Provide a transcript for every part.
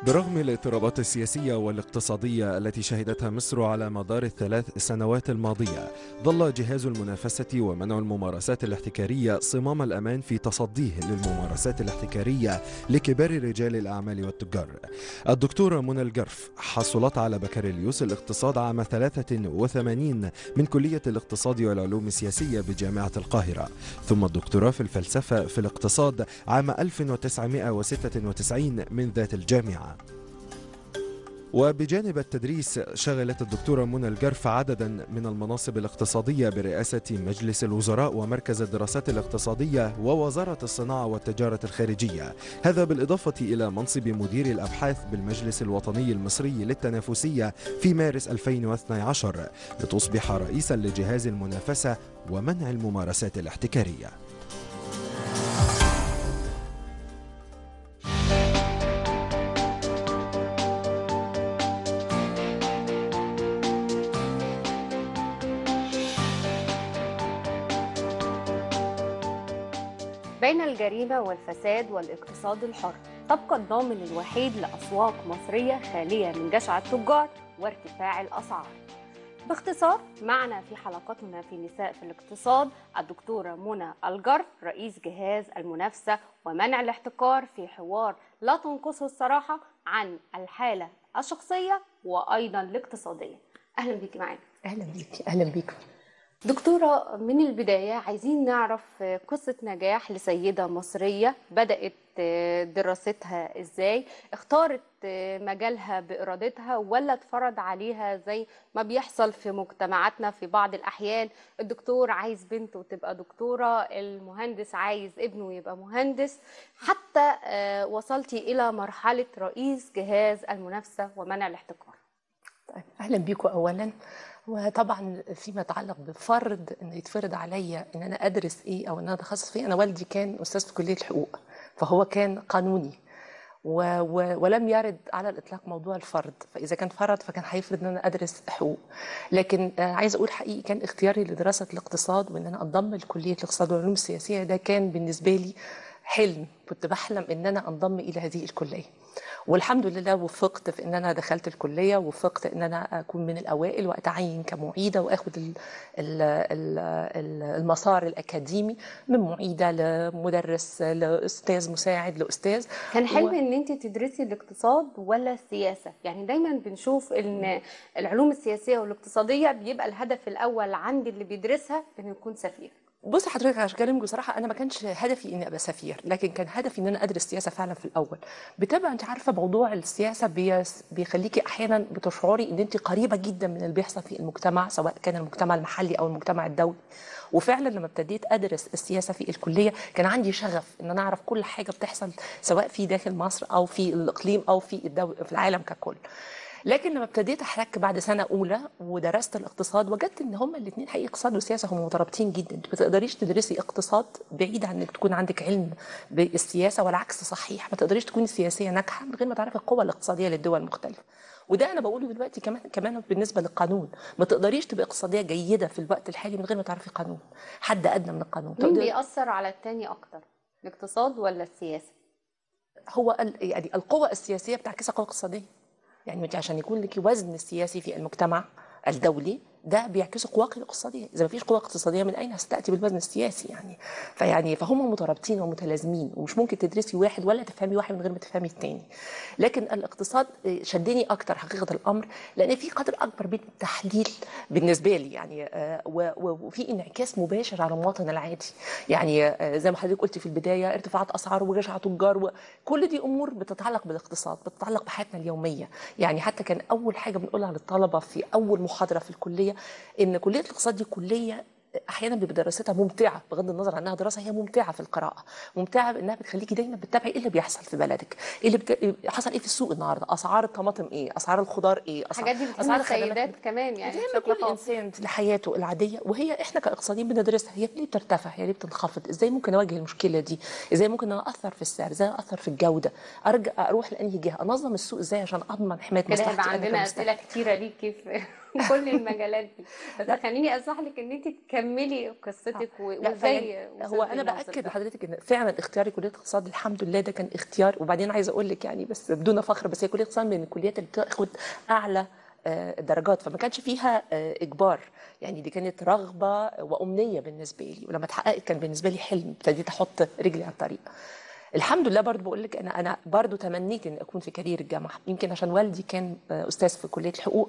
برغم الاضطرابات السياسية والاقتصادية التي شهدتها مصر على مدار الثلاث سنوات الماضية ظل جهاز المنافسة ومنع الممارسات الاحتكارية صمام الأمان في تصديه للممارسات الاحتكارية لكبار رجال الأعمال والتجار الدكتورة منى الجرف حصلت على بكالوريوس الاقتصاد عام 83 من كلية الاقتصاد والعلوم السياسية بجامعة القاهرة ثم الدكتوراه في الفلسفة في الاقتصاد عام 1996 من ذات الجامعة وبجانب التدريس شغلت الدكتورة منى الجرف عددا من المناصب الاقتصادية برئاسة مجلس الوزراء ومركز الدراسات الاقتصادية ووزارة الصناعة والتجارة الخارجية هذا بالإضافة إلى منصب مدير الأبحاث بالمجلس الوطني المصري للتنافسية في مارس 2012 لتصبح رئيسا لجهاز المنافسة ومنع الممارسات الاحتكارية بين الجريمة والفساد والاقتصاد الحر تبقى الضامن الوحيد لأسواق مصرية خالية من جشع التجار وارتفاع الأسعار باختصار معنا في حلقتنا في نساء في الاقتصاد الدكتورة منى الجرف رئيس جهاز المنافسة ومنع الاحتكار في حوار لا تنقصه الصراحة عن الحالة الشخصية وأيضا الاقتصادية أهلا بيكي معانا اهلا بيك اهلا بيكم دكتورة من البداية عايزين نعرف قصة نجاح لسيدة مصرية بدأت دراستها ازاي اختارت مجالها بإرادتها ولا اتفرض عليها زي ما بيحصل في مجتمعاتنا في بعض الأحيان الدكتور عايز بنته تبقى دكتورة المهندس عايز ابنه يبقى مهندس حتى وصلتي إلى مرحلة رئيس جهاز المنافسة ومنع الاحتكار طيب اهلا بيكم اولا وطبعا فيما يتعلق بفرض ان يتفرض عليا ان انا ادرس ايه او ان انا اتخصص فيه انا والدي كان استاذ في كليه الحقوق فهو كان قانوني و و ولم يرد على الاطلاق موضوع الفرض فاذا كان فرض فكان هيفرض ان انا ادرس حقوق لكن آه عايزه اقول حقيقي كان اختياري لدراسه الاقتصاد وان انا انضم لكليه الاقتصاد والعلوم السياسيه ده كان بالنسبه لي حلم كنت بحلم ان انا انضم الى هذه الكليه والحمد لله وفقت في ان انا دخلت الكليه وفقت ان انا اكون من الاوائل واتعين كمعيده واخد ال ال ال المسار الاكاديمي من معيده لمدرس لاستاذ مساعد لاستاذ كان حلم و... ان انت تدرسي الاقتصاد ولا السياسه يعني دايما بنشوف ان العلوم السياسيه والاقتصاديه بيبقى الهدف الاول عند اللي بيدرسها انه يكون سفير بص حضرتك عشان اكلمك بصراحه انا ما كانش هدفي اني ابقى سفير لكن كان هدفي ان انا ادرس سياسه فعلا في الاول بتبقى انت عارفه موضوع السياسه بيس بيخليكي احيانا بتشعري ان انت قريبه جدا من اللي بيحصل في المجتمع سواء كان المجتمع المحلي او المجتمع الدولي وفعلا لما ابتديت ادرس السياسه في الكليه كان عندي شغف ان انا اعرف كل حاجه بتحصل سواء في داخل مصر او في الاقليم او في الدول في العالم ككل لكن لما ابتديت احرك بعد سنه اولى ودرست الاقتصاد وجدت ان هما الاثنين حقيقي اقتصاد وسياسه هم مترابطين جدا ما تقدريش تدرسي اقتصاد بعيد عن انك تكون عندك علم بالسياسه والعكس صحيح ما تقدريش تكوني سياسيه ناجحه من غير ما تعرفي القوى الاقتصاديه للدول المختلفه وده انا بقوله دلوقتي كمان كمان بالنسبه للقانون ما تقدريش تبقى اقتصاديه جيده في الوقت الحالي من غير ما تعرفي قانون حد ادنى من القانون مين بيأثر على التاني اكتر الاقتصاد ولا السياسه هو يعني القوى السياسيه بتعكس القوى الاقتصاديه يعني انت عشان يكون لك وزن سياسي في المجتمع الدولي ده بيعكس قواك الاقتصاديه اذا ما فيش قوه اقتصاديه من اين ستاتي بالوزن السياسي يعني فيعني فهم مترابطين ومتلازمين ومش ممكن تدرسي واحد ولا تفهمي واحد من غير ما تفهمي الثاني لكن الاقتصاد شدني اكتر حقيقه الامر لان في قدر اكبر من التحليل بالنسبه لي يعني وفي انعكاس مباشر على المواطن العادي يعني زي ما حضرتك قلتي في البدايه ارتفاعات اسعار وجشع تجار وكل دي امور بتتعلق بالاقتصاد بتتعلق بحياتنا اليوميه يعني حتى كان اول حاجه بنقولها للطلبه في اول محاضره في الكليه ان كليه الاقتصاد دي كليه احيانا بيبقى دراستها ممتعه بغض النظر عنها دراسه هي ممتعه في القراءه ممتعه بانها بتخليكي دايما بتتابعي ايه اللي بيحصل في بلدك ايه اللي بت... حصل ايه في السوق النهارده اسعار الطماطم ايه اسعار الخضار ايه أسعار... الحاجات دي بتهم السيدات كمان يعني بشكل كل انسان لحياته العاديه وهي احنا كاقتصاديين بندرسها هي ليه بترتفع هي ليه بتنخفض ازاي ممكن اواجه المشكله دي ازاي ممكن انا اثر في السعر ازاي اثر في الجوده ارجع اروح لانهي جهه انظم السوق ازاي عشان اضمن حمايه كده هيبقى عندنا اسئله كتيره ليكي في كل المجالات دي بس خليني اسمح لك ان انت تكملي قصتك و- لا، وازاي فيعني هو وصلتي انا للمنصب باكد ده. لحضرتك ان فعلا اختياري كليه الاقتصاد الحمد لله ده كان اختيار وبعدين عايزه اقول لك يعني بس بدون فخر بس هي كليه الاقتصاد من الكليات اللي بتاخد اعلى آه، درجات فما كانش فيها آه، اجبار يعني دي كانت رغبه وامنيه بالنسبه لي ولما اتحققت كان بالنسبه لي حلم ابتديت احط رجلي على الطريق الحمد لله برضو بقول لك انا انا برضو تمنيت ان اكون في كارير الجامعه يمكن عشان والدي كان آه، استاذ في كليه الحقوق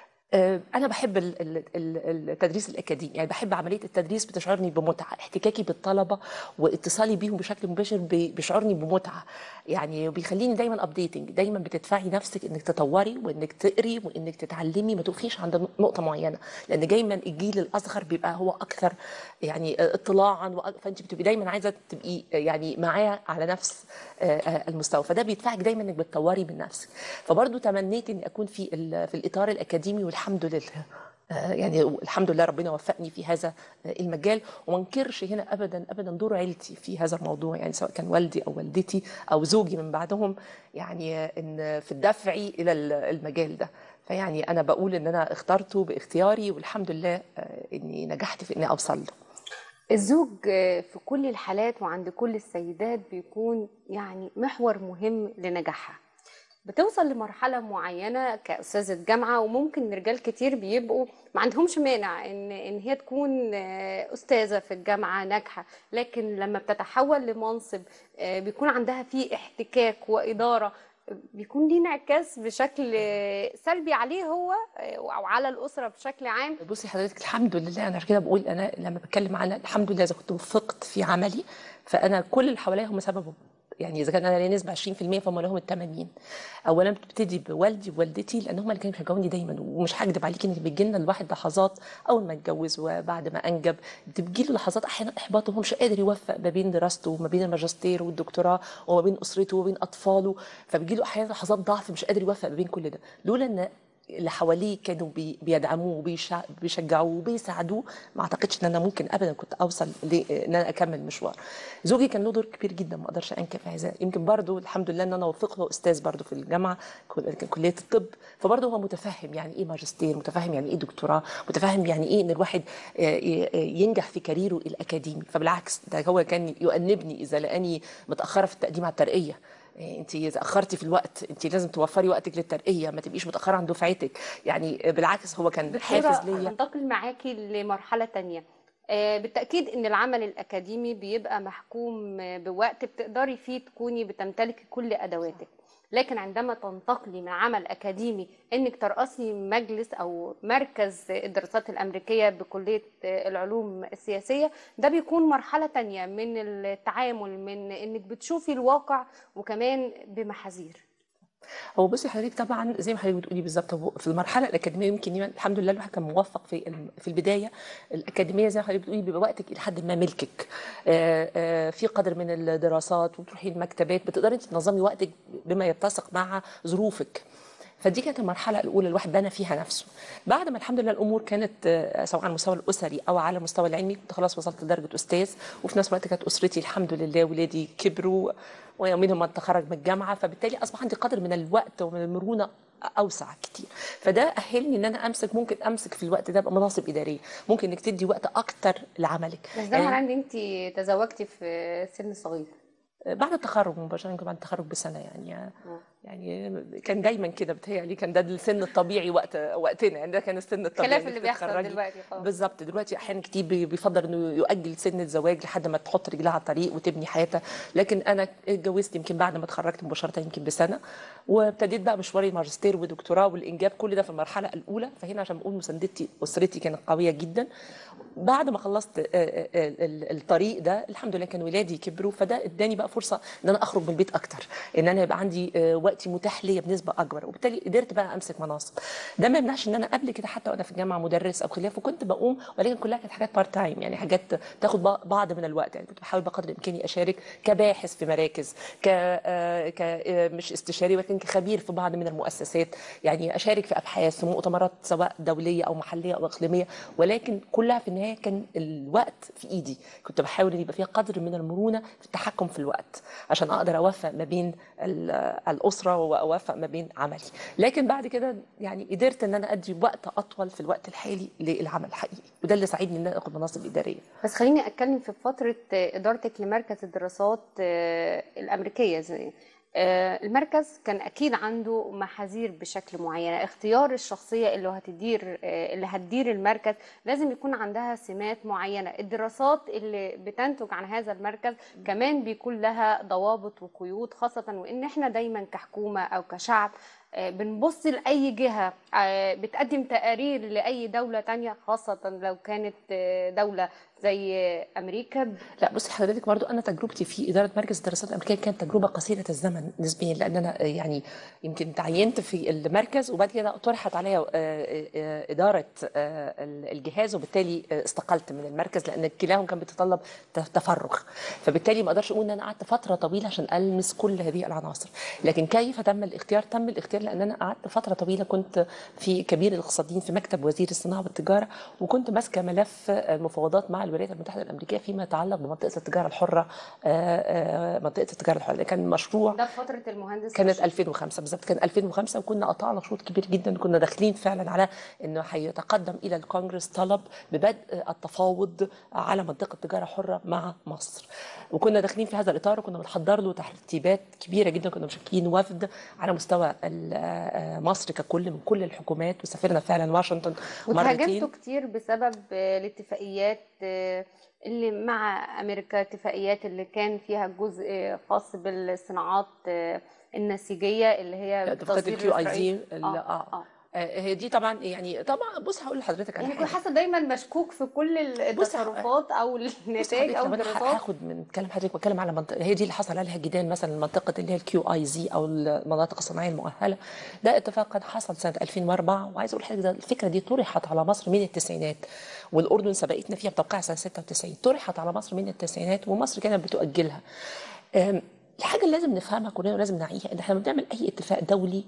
آه، انا بحب ال- ال- ال- التدريس الاكاديمي يعني بحب عمليه التدريس بتشعرني بمتعه احتكاكي بالطلبه واتصالي بيهم بشكل مباشر بي- بيشعرني بمتعه يعني بيخليني دايما ابديتنج دايما بتدفعي نفسك انك تطوري وانك تقري وانك تتعلمي ما توقفيش عند نقطه معينه لان دايما الجيل الاصغر بيبقى هو اكثر يعني اطلاعا وأ- فانت بتبقي دايما عايزه تبقي يعني معاه على نفس آه، آه، المستوى فده بيدفعك دايما انك بتطوري من نفسك فبرضه تمنيت اني اكون في ال- في الاطار الاكاديمي والحمد لله آه، يعني الحمد لله ربنا وفقني في هذا آه، المجال وما انكرش هنا ابدا ابدا دور عيلتي في هذا الموضوع يعني سواء كان والدي او والدتي او زوجي من بعدهم يعني آه، ان في الدفع الى ال- المجال ده فيعني انا بقول ان انا اخترته باختياري والحمد لله آه، اني نجحت في اني اوصل له الزوج آه، في كل الحالات وعند كل السيدات بيكون يعني محور مهم لنجاحها بتوصل لمرحلة معينة كأستاذة جامعة وممكن رجال كتير بيبقوا ما عندهمش مانع إن إن هي تكون آه، أستاذة في الجامعة ناجحة لكن لما بتتحول لمنصب آه، بيكون عندها فيه احتكاك وإدارة آه، بيكون ليه انعكاس بشكل آه، سلبي عليه هو آه، أو على الأسرة بشكل عام بصي حضرتك الحمد لله انا عشان كده بقول انا لما بتكلم عن الحمد لله اذا كنت وفقت في عملي فانا كل اللي حواليا هم سببهم يعني اذا كان انا ليا نسبه 20% فهم لهم ال 80 اولا بتبتدي بوالدي ووالدتي لان هم اللي كانوا بيشجعوني دايما ومش هكدب عليكي ان بيجي لنا الواحد لحظات اول ما اتجوز وبعد ما انجب بتجي له لحظات احيانا احباط وهو مش قادر يوفق ما بين دراسته وما بين الماجستير والدكتوراه وما بين اسرته وما بين اطفاله فبيجي له احيانا لحظات ضعف مش قادر يوفق ما بين كل ده لولا ان اللي حواليه كانوا بي- بيدعموه وبيشجعوه وبيساعدوه ما اعتقدش ان انا ممكن ابدا كنت اوصل ل- ان انا اكمل مشوار زوجي كان له دور كبير جدا ما اقدرش انكر في هذا يمكن برضو الحمد لله ان انا وفقت هو استاذ برضو في الجامعه كل- كان كليه الطب فبرضو هو متفهم يعني ايه ماجستير متفهم يعني ايه دكتوراه متفهم يعني ايه ان الواحد آه، ي- ينجح في كاريره الاكاديمي فبالعكس ده هو كان يؤنبني اذا لقاني متاخره في التقديم على الترقيه انت اتاخرتي في الوقت انت لازم توفري وقتك للترقيه ما تبقيش متاخره عن دفعتك يعني بالعكس هو كان حافز دكتورة ليا هنتقل معاكي لمرحلة تانية آه، بالتأكيد إن العمل الأكاديمي بيبقى محكوم آه، بوقت بتقدري فيه تكوني بتمتلكي كل أدواتك لكن عندما تنتقلي من عمل أكاديمي إنك ترأسي مجلس أو مركز الدراسات الأمريكية بكلية آه، العلوم السياسية ده بيكون مرحلة تانية من التعامل من إنك بتشوفي الواقع وكمان بمحاذير هو بصي حضرتك طبعا زي ما حضرتك بتقولي بالظبط هو في المرحله الاكاديميه يمكن يمكن الحمد لله الواحد كان موفق في الم- في البدايه الاكاديميه زي ما حضرتك بتقولي بيبقى وقتك الى حد ما ملكك آه، آه، في قدر من الدراسات وتروحي المكتبات بتقدري انت تنظمي وقتك بما يتسق مع ظروفك فدي كانت المرحلة الأولى الواحد بنى فيها نفسه. بعد ما الحمد لله الأمور كانت آه، سواء على المستوى الأسري أو على المستوى العلمي كنت خلاص وصلت لدرجة أستاذ وفي نفس الوقت كانت أسرتي الحمد لله ولادي كبروا ويومين ما تخرج من الجامعة فبالتالي أصبح عندي قدر من الوقت ومن المرونة اوسع كتير فده اهلني ان انا امسك ممكن امسك في الوقت ده مناصب اداريه ممكن انك تدي وقت اكتر لعملك بس ده معناه إن أنت تزوجتي في سن صغير بعد التخرج مباشره يمكن بعد التخرج بسنه يعني يعني كان دايما كده بتهيألي كان ده السن الطبيعي وقت وقتنا يعني ده كان السن الطبيعي خلاف إنك اللي بيحصل تتخرجي. دلوقتي خالص. بالظبط دلوقتي احيانا كتير بي- بيفضل انه يؤجل سن الزواج لحد ما تحط رجلها على الطريق وتبني حياتها لكن انا اتجوزت يمكن بعد ما اتخرجت مباشره يمكن بسنه وابتديت بقى مشواري ماجستير ودكتوراه والانجاب كل ده في المرحله الاولى فهنا عشان بقول مساندتي اسرتي كانت قويه جدا بعد ما خلصت آه، آه، آه، ال- الطريق ده الحمد لله كان ولادي كبروا فده اداني بقى فرصه ان انا اخرج من البيت اكتر ان انا يبقى عندي آه، وقتي متاح ليا بنسبه اكبر وبالتالي قدرت بقى امسك مناصب ده ما يمنعش ان انا قبل كده حتى وانا في الجامعه مدرس او خلافه وكنت بقوم ولكن كلها كانت حاجات بارت تايم يعني حاجات تاخد بق- بعض من الوقت يعني كنت بحاول بقدر الامكان اشارك كباحث في مراكز ك آه، ك آه، مش استشاري ولكن كخبير في بعض من المؤسسات يعني اشارك في ابحاث في مؤتمرات سواء دوليه او محليه او اقليميه ولكن كلها في النهايه كان الوقت في ايدي كنت بحاول ان يبقى فيها قدر من المرونه في التحكم في الوقت عشان اقدر اوفق ما بين ال- الاسره اسره واوفق ما بين عملي لكن بعد كده يعني قدرت ان انا ادي وقت اطول في الوقت الحالي للعمل الحقيقي وده اللي ساعدني ان انا اخد مناصب اداريه بس خليني اتكلم في فتره ادارتك لمركز الدراسات آه، الامريكيه زي آه، المركز كان اكيد عنده محاذير بشكل معين اختيار الشخصيه اللي هتدير آه، اللي هتدير المركز لازم يكون عندها سمات معينه الدراسات اللي بتنتج عن هذا المركز كمان بيكون لها ضوابط وقيود خاصه وان احنا دايما كحكومه او كشعب آه، بنبص لأي جهة آه، بتقدم تقارير لأي دولة تانية خاصة لو كانت آه، دولة زي أمريكا لا بصي حضرتك برضو انا تجربتي في اداره مركز الدراسات الامريكيه كانت تجربه قصيره الزمن نسبيا لان انا يعني يمكن تعينت في المركز وبعد كده طرحت عليا آه، آه، اداره آه، الجهاز وبالتالي استقلت من المركز لان كلاهم كان بيتطلب تفرغ فبالتالي ما اقدرش اقول ان انا قعدت فتره طويله عشان المس كل هذه العناصر لكن كيف تم الاختيار تم الاختيار لان انا قعدت فتره طويله كنت في كبير الاقتصاديين في مكتب وزير الصناعه والتجاره وكنت ماسكه ملف المفاوضات مع الولايات المتحده الامريكيه فيما يتعلق بمنطقه التجاره الحره آه، آه، منطقه التجاره الحره ده كان مشروع ده في فترة المهندس كانت رشيد. 2005 بالظبط كان 2005 وكنا قطعنا شوط كبير جدا كنا داخلين فعلا على انه هيتقدم الى الكونجرس طلب ببدء التفاوض على منطقه تجاره حره مع مصر وكنا داخلين في هذا الاطار وكنا بنحضر له ترتيبات كبيره جدا كنا مشكلين وفد على مستوى ال- آه، مصر ككل من كل الحكومات وسافرنا فعلا واشنطن وتهاجمتوا مرتين كتير بسبب آه، الاتفاقيات آه، اللي مع امريكا اتفاقيات اللي كان فيها جزء آه، خاص بالصناعات آه، النسيجيه اللي هي اتفاقيه بتصدير الكيو اي لإسرائيل. زي آه، اه آه. آه، هي دي طبعا يعني طبعا بص هقول لحضرتك على يعني حاجه كنت حاسه دايما مشكوك في كل بص، التصرفات او بص النتائج حضرتك او لو انا الدراسات هاخد من كلام حضرتك بتكلم على منطقه هي دي اللي حصل عليها جدال مثلا منطقه اللي هي الكيو اي زي او المناطق الصناعيه المؤهله ده اتفاق كان حصل سنه 2004 وعايز اقول لحضرتك ده الفكره دي طرحت على مصر من التسعينات والاردن سبقتنا فيها بتوقيع سنه 96 طرحت على مصر من التسعينات ومصر كانت بتؤجلها أم، الحاجه اللي لازم نفهمها كلنا ولازم نعيها ان احنا لما بنعمل اي اتفاق دولي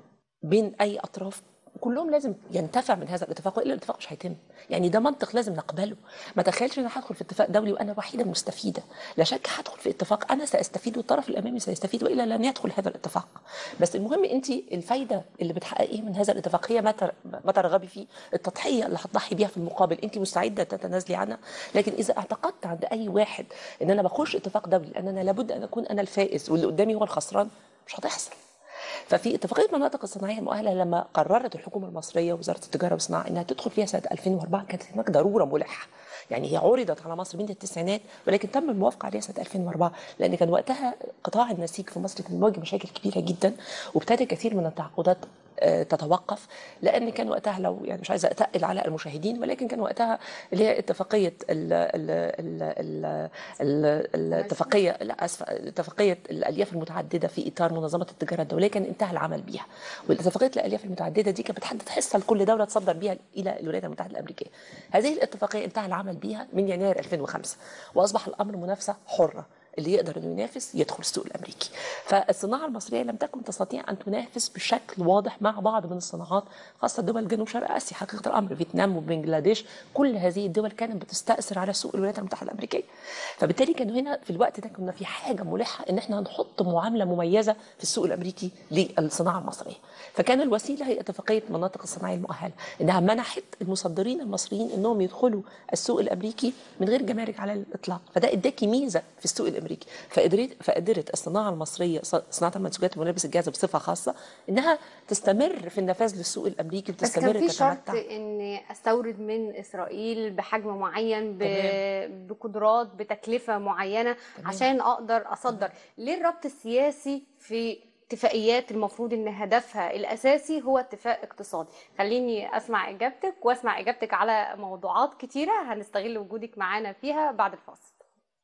بين اي اطراف كلهم لازم ينتفع من هذا الاتفاق والا الاتفاق مش هيتم يعني ده منطق لازم نقبله ما تخيلش ان انا هدخل في اتفاق دولي وانا الوحيده المستفيده لا شك هدخل في اتفاق انا ساستفيد والطرف الامامي سيستفيد والا لن يدخل هذا الاتفاق بس المهم انت الفايده اللي بتحققيه من هذا الاتفاق هي ما تر- ما ترغبي فيه التضحيه اللي هتضحي بيها في المقابل انت مستعده تتنازلي عنها لكن اذا اعتقدت عند اي واحد ان انا بخش اتفاق دولي لان انا لابد ان اكون انا الفائز واللي قدامي هو الخسران مش هتحصل ففي اتفاقيه المناطق الصناعيه المؤهله لما قررت الحكومه المصريه ووزاره التجاره والصناعه انها تدخل فيها سنه 2004 كانت هناك ضروره ملحه يعني هي عرضت على مصر من التسعينات ولكن تم الموافقه عليها سنه 2004 لان كان وقتها قطاع النسيج في مصر كان بيواجه مشاكل كبيره جدا وابتدى كثير من التعاقدات آه، تتوقف لان كان وقتها لو يعني مش عايزه اتقل على المشاهدين ولكن كان وقتها اللي هي اتفاقيه ال ال ال ال ال الاتفاقيه لا اسفه اتفاقيه الالياف المتعدده في اطار منظمه التجاره الدوليه كان انتهى العمل بيها والاتفاقيه الالياف المتعدده دي كانت بتحدد حصه لكل دوله تصدر بيها الى الولايات المتحده الامريكيه هذه الاتفاقيه انتهى العمل بيها من يناير 2005 واصبح الامر منافسه حره اللي يقدر انه ينافس يدخل السوق الامريكي فالصناعه المصريه لم تكن تستطيع ان تنافس بشكل واضح مع بعض من الصناعات خاصه دول جنوب شرق اسيا حقيقه الامر فيتنام وبنجلاديش كل هذه الدول كانت بتستاثر على سوق الولايات المتحده الامريكيه فبالتالي كانوا هنا في الوقت ده كنا في حاجه ملحه ان احنا نحط معامله مميزه في السوق الامريكي للصناعه المصريه فكان الوسيله هي اتفاقيه مناطق الصناعيه المؤهله انها منحت المصدرين المصريين انهم يدخلوا السوق الامريكي من غير جمارك على الاطلاق فده اداكي ميزه في السوق الامريكي فقدرت فقدرت الصناعه المصريه ص- صناعه المنسوجات وملابس الجاهزه بصفه خاصه انها تستمر في النفاذ للسوق الامريكي بس كان وتستمر في شرط تتمتع ان استورد من اسرائيل بحجم معين ب... تمام. بقدرات بتكلفه معينه تمام. عشان اقدر اصدر ليه الربط السياسي في اتفاقيات المفروض ان هدفها الاساسي هو اتفاق اقتصادي خليني اسمع اجابتك واسمع اجابتك على موضوعات كتيره هنستغل وجودك معانا فيها بعد الفاصل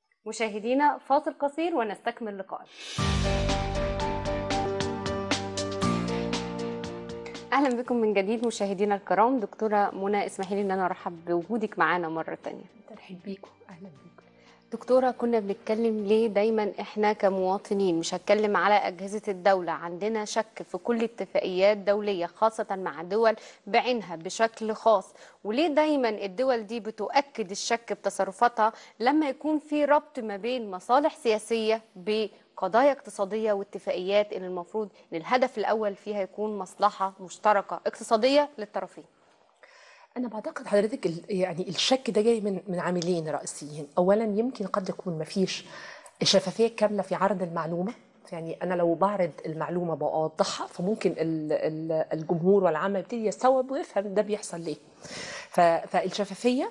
مشاهدينا فاصل قصير ونستكمل لقاءنا اهلا بكم من جديد مشاهدينا الكرام دكتوره منى اسمحي لي ان انا ارحب بوجودك معانا مره تانية ترحيب بيكم اهلا بيكم دكتوره كنا بنتكلم ليه دايما احنا كمواطنين مش هتكلم على اجهزه الدوله عندنا شك في كل اتفاقيات دوليه خاصه مع دول بعينها بشكل خاص وليه دايما الدول دي بتؤكد الشك بتصرفاتها لما يكون في ربط ما بين مصالح سياسيه ب قضايا اقتصاديه واتفاقيات اللي المفروض ان الهدف الاول فيها يكون مصلحه مشتركه اقتصاديه للطرفين انا بعتقد حضرتك ال- يعني الشك ده جاي من من عاملين رئيسيين اولا يمكن قد يكون ما فيش شفافيه كامله في عرض المعلومه يعني انا لو بعرض المعلومه بوضحها فممكن ال- ال- الجمهور والعامه يبتدي يستوعب ويفهم ده بيحصل ليه ف- فالشفافيه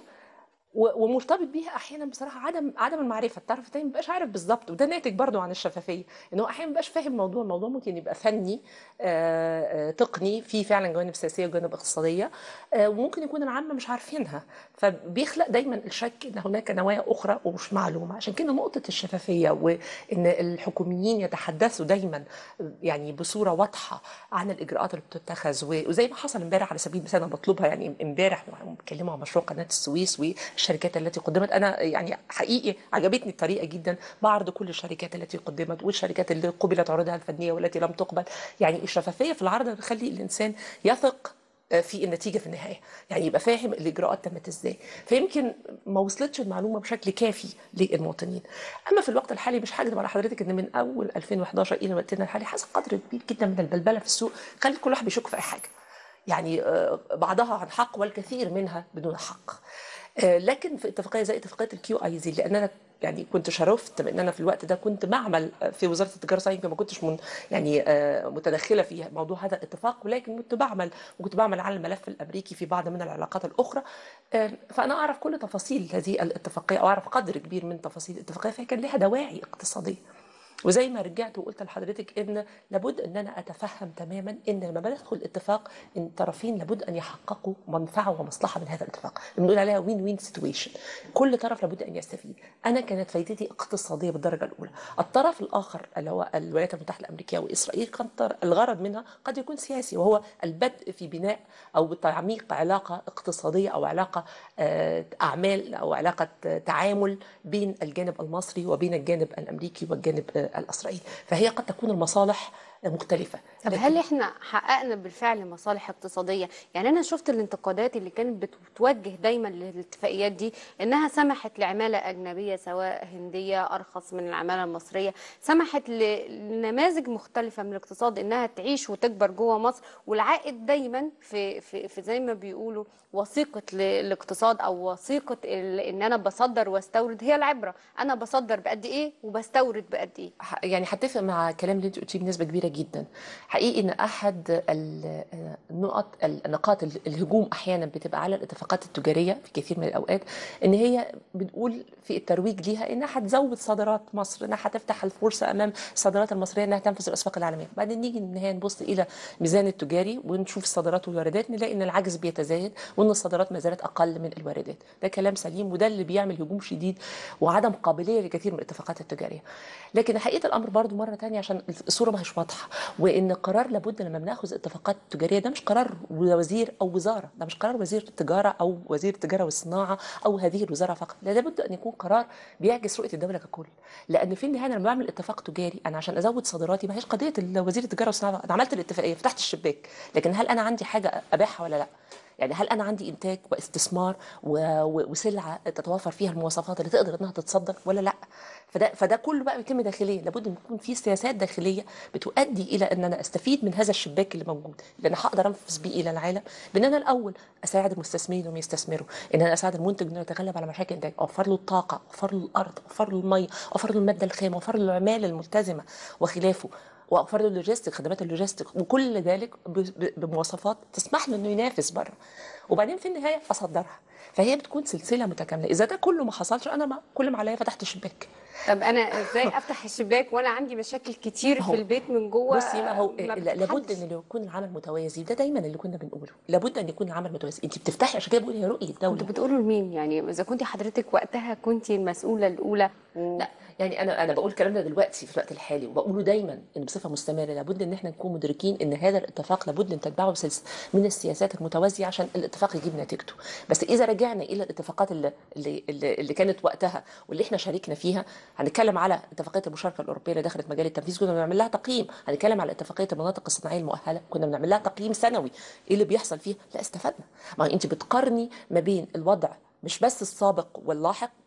و- ومرتبط بيها احيانا بصراحه عدم عدم المعرفه الطرف الثاني ما بيبقاش عارف بالظبط وده ناتج برضو عن الشفافيه ان هو احيانا ما بيبقاش فاهم الموضوع الموضوع ممكن يبقى فني آه، آه، تقني في فعلا جوانب سياسيه وجوانب اقتصاديه آه، وممكن يكون العامه مش عارفينها فبيخلق دايما الشك ان هناك نوايا اخرى ومش معلومه عشان كده نقطه الشفافيه وان الحكوميين يتحدثوا دايما يعني بصوره واضحه عن الاجراءات اللي بتتخذ و- وزي ما حصل امبارح على سبيل المثال انا بطلبها يعني امبارح بيتكلموا عن مشروع قناه السويس والشركات التي قدمت انا يعني حقيقي عجبتني الطريقه جدا بعرض كل الشركات التي قدمت والشركات اللي قبلت عروضها الفنيه والتي لم تقبل يعني الشفافيه في العرض بتخلي الانسان يثق في النتيجه في النهايه يعني يبقى فاهم الاجراءات تمت ازاي فيمكن ما وصلتش المعلومه بشكل كافي للمواطنين اما في الوقت الحالي مش هكذب على حضرتك ان من اول 2011 الى وقتنا الحالي حصل قدر كبير جدا من البلبله في السوق خلت كل واحد بيشك في اي حاجه يعني آه، بعضها عن حق والكثير منها بدون حق آه، لكن في اتفاقيه زي اتفاقيه الكيو اي زي لان انا يعني كنت شرفت بان انا في الوقت ده كنت بعمل في وزاره التجاره صحيح يمكن ما كنتش من يعني آه، متدخله في موضوع هذا الاتفاق ولكن كنت بعمل وكنت بعمل على الملف الامريكي في بعض من العلاقات الاخرى آه، فانا اعرف كل تفاصيل هذه الاتفاقيه او اعرف قدر كبير من تفاصيل الاتفاقيه فهي كان لها دواعي اقتصاديه وزي ما رجعت وقلت لحضرتك ان لابد ان انا اتفهم تماما ان لما بدخل اتفاق ان الطرفين لابد ان يحققوا منفعه ومصلحه من هذا الاتفاق بنقول عليها وين وين سيتويشن كل طرف لابد ان يستفيد انا كانت فايدتي اقتصاديه بالدرجه الاولى الطرف الاخر اللي هو الولايات المتحده الامريكيه واسرائيل كان طر- الغرض منها قد يكون سياسي وهو البدء في بناء او تعميق علاقه اقتصاديه او علاقه آه، اعمال او علاقه آه، تعامل بين الجانب المصري وبين الجانب الامريكي والجانب آه، الاسرائيلي فهي قد تكون المصالح مختلفه طب لكن- هل احنا حققنا بالفعل مصالح اقتصاديه يعني انا شفت الانتقادات اللي كانت بتوجه دايما للاتفاقيات دي انها سمحت لعماله اجنبيه سواء هنديه ارخص من العماله المصريه سمحت ل- لنماذج مختلفه من الاقتصاد انها تعيش وتكبر جوه مصر والعائد دايما في في, في زي ما بيقولوا وثيقه ل- الاقتصاد او وثيقه ال- ان انا بصدر واستورد هي العبره انا بصدر بقد ايه وبستورد بقد ايه ح- يعني هتفق مع الكلام اللي انت قلتيه بنسبه كبيره جدا حقيقي ان احد ال- النقط النقاط ال- الهجوم احيانا بتبقى على الاتفاقات التجاريه في كثير من الاوقات ان هي بنقول في الترويج ليها انها هتزود صادرات مصر انها هتفتح الفرصه امام الصادرات المصريه انها تنفذ الاسواق العالميه بعدين نيجي من النهايه نبص الى ميزان التجاري ونشوف الصادرات والواردات نلاقي ان العجز بيتزايد وان الصادرات ما زالت اقل من الواردات ده كلام سليم وده اللي بيعمل هجوم شديد وعدم قابليه لكثير من الاتفاقات التجاريه لكن حقيقه الامر برضو مره تانية عشان الصوره ما هيش واضحه وان قرار لابد لما بناخذ اتفاقات تجاريه ده مش قرار وزير او وزاره ده مش قرار وزير التجاره او وزير التجاره والصناعه او هذه الوزاره فقط لا لابد ان يكون قرار بيعكس رؤيه الدوله ككل لان في النهايه أنا لما بعمل اتفاق تجاري انا عشان ازود صادراتي ما هيش قضيه وزير التجاره والصناعه انا عملت الاتفاقيه فتحت الشباك لكن هل انا عندي حاجه ابيعها ولا لا يعني هل انا عندي انتاج واستثمار و- و- وسلعه تتوافر فيها المواصفات اللي تقدر انها تتصدر ولا لا فده فده كله بقى بيتم داخليا لابد ان يكون في سياسات داخليه بتؤدي الى ان انا استفيد من هذا الشباك اللي موجود اللي انا هقدر انفذ بيه الى العالم بان انا الاول اساعد المستثمرين انهم يستثمروا ان انا اساعد المنتج انه يتغلب على مشاكل الانتاج اوفر له الطاقه اوفر له الارض اوفر له الميه اوفر له الماده الخام اوفر له العماله الملتزمه وخلافه واوفر له اللوجيستيك خدمات اللوجيستيك وكل ذلك ب- ب- بمواصفات تسمح له انه ينافس بره وبعدين في النهايه اصدرها فهي بتكون سلسله متكامله اذا ده كله ما حصلش انا ما كل ما عليا فتحت الشباك طب انا ازاي افتح الشباك وانا عندي مشاكل كتير هو- في البيت من جوه بصي ما هو ما لا- لابد بتتحلش. ان يكون العمل متوازي ده دايما اللي كنا بنقوله لابد ان يكون العمل متوازي انت بتفتحي عشان كده بقول هي رؤيه كنتوا دوله بتقولوا لمين يعني اذا كنت حضرتك وقتها كنت المسؤوله الاولى و... لا يعني انا انا بقول الكلام ده دلوقتي في الوقت الحالي وبقوله دايما ان بصفه مستمره لابد ان احنا نكون مدركين ان هذا الاتفاق لابد ان تتبعه سلسله من السياسات المتوازيه عشان الاتفاق يجيب نتيجته بس اذا رجعنا الى الاتفاقات اللي اللي اللي, اللي كانت وقتها واللي احنا شاركنا فيها هنتكلم على اتفاقيه المشاركه الاوروبيه اللي دخلت مجال التنفيذ كنا بنعمل لها تقييم هنتكلم على اتفاقيه المناطق الصناعيه المؤهله كنا بنعمل لها تقييم سنوي ايه اللي بيحصل فيها لا استفدنا ما انت بتقارني ما بين الوضع مش بس السابق واللاحق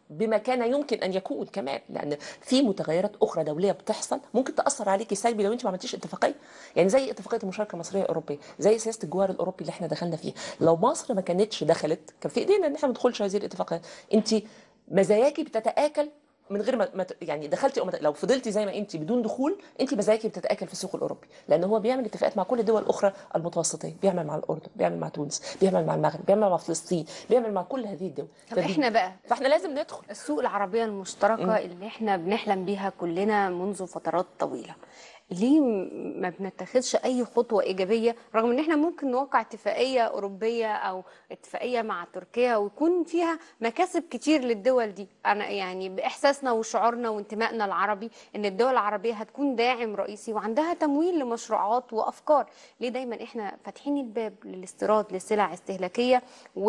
بما كان يمكن ان يكون كمان لان في متغيرات اخرى دوليه بتحصل ممكن تاثر عليكي سلبي لو انت ما عملتيش اتفاقيه يعني زي اتفاقيه المشاركه المصريه الاوروبيه زي سياسه الجوار الاوروبي اللي احنا دخلنا فيه لو مصر ما كانتش دخلت كان في ايدينا ان احنا ما ندخلش هذه الاتفاقيات انت مزاياكي بتتاكل من غير ما ما ت- يعني دخلتي أو ما ت- لو فضلتي زي ما انت بدون دخول انت مزاياكي بتتاكل في السوق الاوروبي لان هو بيعمل اتفاقات مع كل الدول الاخرى المتوسطيه بيعمل مع الاردن بيعمل مع تونس بيعمل مع المغرب بيعمل مع فلسطين بيعمل مع كل هذه الدول طب فبي- احنا بقى فاحنا لازم ندخل السوق العربية المشتركة اللي احنا بنحلم بيها كلنا منذ فترات طويلة ليه م- ما بنتخذش اي خطوة ايجابية رغم ان احنا ممكن نوقع اتفاقية اوروبية او اتفاقية مع تركيا ويكون فيها مكاسب كتير للدول دي انا يعني باحساسنا وشعورنا وانتمائنا العربي ان الدول العربية هتكون داعم رئيسي وعندها تمويل لمشروعات وافكار ليه دايما احنا فاتحين الباب للاستيراد لسلع استهلاكية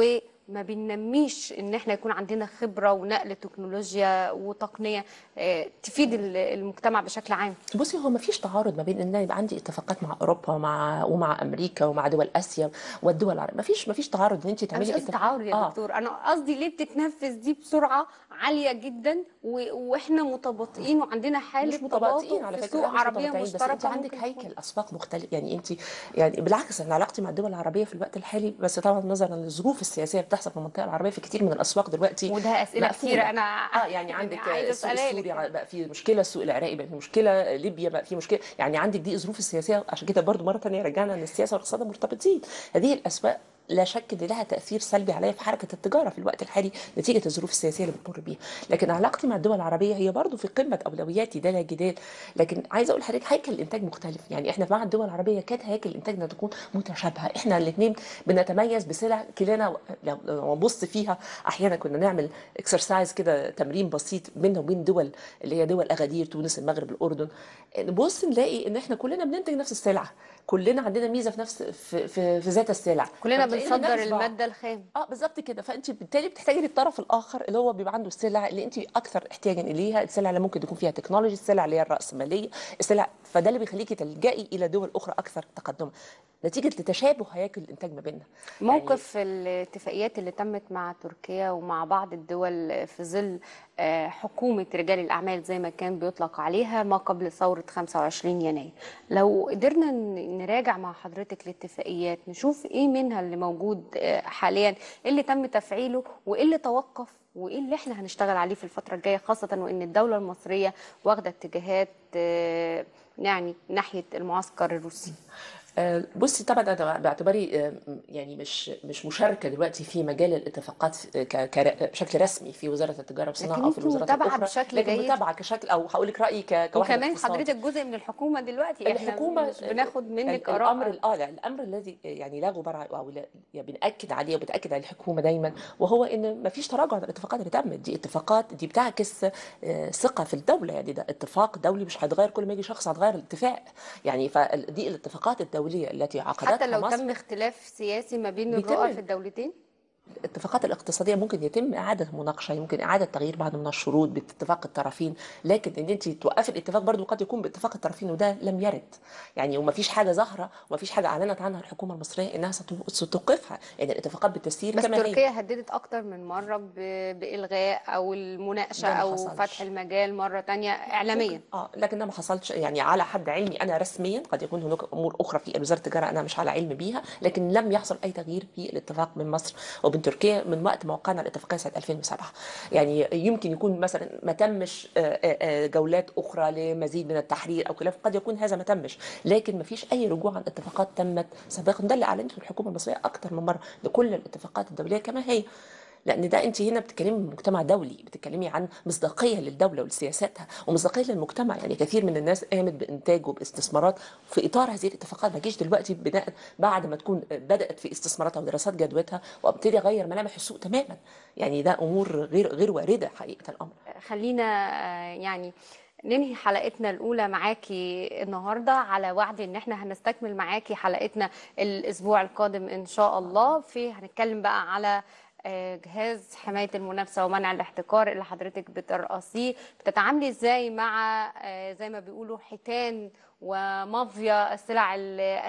وما بننميش ان احنا يكون عندنا خبرة ونقل تكنولوجيا وتقنية آه، تفيد ال- المجتمع بشكل عام بصي هو ما فيش تعارض ما بين ان أنا يبقى عندي اتفاقات مع اوروبا ومع ومع امريكا ومع دول اسيا والدول العربيه ما فيش ما فيش تعارض ان انت انا مش تعملي قصدي تعارض يا آه. دكتور انا قصدي ليه بتتنفذ دي بسرعه عاليه جدا و... واحنا متباطئين وعندنا حاله مش متباطئين تباطؤ على في فكره سوق لا، مش عربيه متباطئين، بس مشتركه انت عندك ممكن هيكل تكون- اسواق مختلف يعني انت يعني بالعكس انا علاقتي مع الدول العربيه في الوقت الحالي بس طبعا نظرا للظروف السياسيه اللي بتحصل في المنطقه العربيه في كتير من الاسواق دلوقتي وده اسئله مقفولة. كتيره انا اه يعني عندك عايزه السوق اسالها السوري لك بقى فيه مشكله السوق العراقي بقى فيه مشكله ليبيا بقى فيه مشكله يعني عندك دي الظروف السياسيه عشان كده برضو مره ثانيه رجعنا ان السياسه والاقتصاد مرتبطين هذه الاسواق لا شك ان لها تاثير سلبي عليا في حركه التجاره في الوقت الحالي نتيجه الظروف السياسيه اللي بتمر بيها لكن علاقتي مع الدول العربيه هي برضو في قمه اولوياتي ده لا جدال لكن عايزه اقول لحضرتك هيكل الانتاج مختلف يعني احنا مع الدول العربيه كانت هيكل انتاجنا تكون متشابهه احنا الاثنين بنتميز بسلع كلنا لو لو نبص فيها احيانا كنا نعمل اكسرسايز كده تمرين بسيط بيننا وبين دول اللي هي دول اغادير تونس المغرب الاردن نبص نلاقي ان احنا كلنا بننتج نفس السلعه كلنا عندنا ميزه في نفس في في, في ذات السلع كلنا فبتلاقينا بنصدر نفس بعض. الماده الخام اه بالظبط كده فانت بالتالي بتحتاجي للطرف الاخر اللي هو بيبقى عنده السلع اللي انت اكثر احتياجا اليها السلع اللي ممكن تكون فيها تكنولوجي السلع اللي هي الراسماليه السلع فده اللي بيخليكي تلجئي الى دول اخرى اكثر تقدما نتيجه لتشابه هياكل الانتاج ما بيننا موقف الاتفاقيات اللي تمت مع تركيا ومع بعض الدول في ظل آه، حكومة رجال الأعمال زي ما كان بيطلق عليها ما قبل ثورة 25 يناير لو قدرنا ن- نراجع مع حضرتك الاتفاقيات نشوف إيه منها اللي موجود آه، حاليا إيه اللي تم تفعيله وإيه اللي توقف وإيه اللي إحنا هنشتغل عليه في الفترة الجاية خاصة وإن الدولة المصرية واخدة اتجاهات آه، يعني ناحية المعسكر الروسي آه، بصي طبعا انا باعتباري آه، يعني مش مش مشاركه دلوقتي في مجال الاتفاقات ك- ك- بشكل رسمي في وزاره التجاره والصناعه لكن او في انتوا الوزارات متابعة الاخرى بشكل لكن جيد. متابعه كشكل او هقول لك رايي ك- كواحد وكمان اقتصادي. حضرتك جزء من الحكومة دلوقتي احنا الحكومه مش بناخد منك ال- آراء الامر اه لا الامر الذي يعني لا غبار عليه او لا يعني بناكد عليه وبتاكد عليه الحكومه دايما وهو ان ما فيش تراجع عن الاتفاقات اللي تمت دي اتفاقات دي بتعكس آه، ثقه في الدوله يعني ده اتفاق دولي مش هيتغير كل ما يجي شخص هتغير الاتفاق يعني فدي الاتفاقات الدوليه التي عقدتها حتى لو مصر تم اختلاف سياسي ما بين بيتم. الرؤى في الدولتين الاتفاقات الاقتصاديه ممكن يتم اعاده مناقشه يمكن اعاده تغيير بعض من الشروط باتفاق الطرفين لكن ان انت توقفي الاتفاق برضو قد يكون باتفاق الطرفين وده لم يرد يعني وما فيش حاجه ظاهره وما فيش حاجه اعلنت عنها الحكومه المصريه انها ستو- ستوقفها يعني الاتفاقات بالتسيير بس كما هي تركيا هددت اكتر من مره ب- بالغاء او المناقشه ده ما او حصلش. فتح المجال مره تانية اعلاميا اه لكن ده ما حصلش يعني على حد علمي انا رسميا قد يكون هناك امور اخرى في وزاره التجاره انا مش على علم بيها لكن لم يحصل اي تغيير في الاتفاق بين مصر وبين تركيا من وقت ما وقعنا الاتفاقيه سنه 2007 يعني يمكن يكون مثلا ما تمش آه، آه، آه، جولات اخرى لمزيد من التحرير او خلاف قد يكون هذا ما تمش لكن ما فيش اي رجوع عن اتفاقات تمت سابقا ده اللي اعلنته الحكومه المصريه اكثر من مره لكل الاتفاقات الدوليه كما هي لان ده انت هنا بتتكلمي من مجتمع دولي بتتكلمي عن مصداقيه للدوله ولسياساتها ومصداقيه للمجتمع يعني كثير من الناس قامت بانتاج وباستثمارات في اطار هذه الاتفاقات ما تجيش دلوقتي بناء بعد ما تكون بدات في استثماراتها ودراسات جدوتها وابتدي اغير ملامح السوق تماما يعني ده امور غير غير وارده حقيقه الامر خلينا آه، يعني ننهي حلقتنا الأولى معاكي النهاردة على وعد إن احنا هنستكمل معاكي حلقتنا الأسبوع القادم إن شاء الله في هنتكلم بقى على آه، جهاز حماية المنافسة ومنع الاحتكار اللي حضرتك بترأسيه بتتعاملي ازاي مع آه، زي ما بيقولوا حيتان ومافيا السلع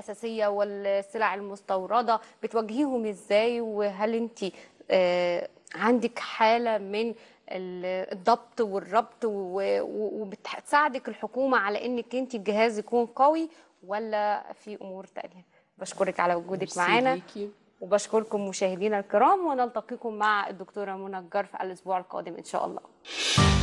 الأساسية والسلع المستوردة بتواجهيهم ازاي وهل انت آه، عندك حالة من ال- الضبط والربط و- و- وبتساعدك الحكومة على انك انت الجهاز يكون قوي ولا في امور تانية بشكرك على وجودك ميرسي معانا ليكي. وبشكركم مشاهدينا الكرام ونلتقيكم مع الدكتورة منى الجار في الاسبوع القادم ان شاء الله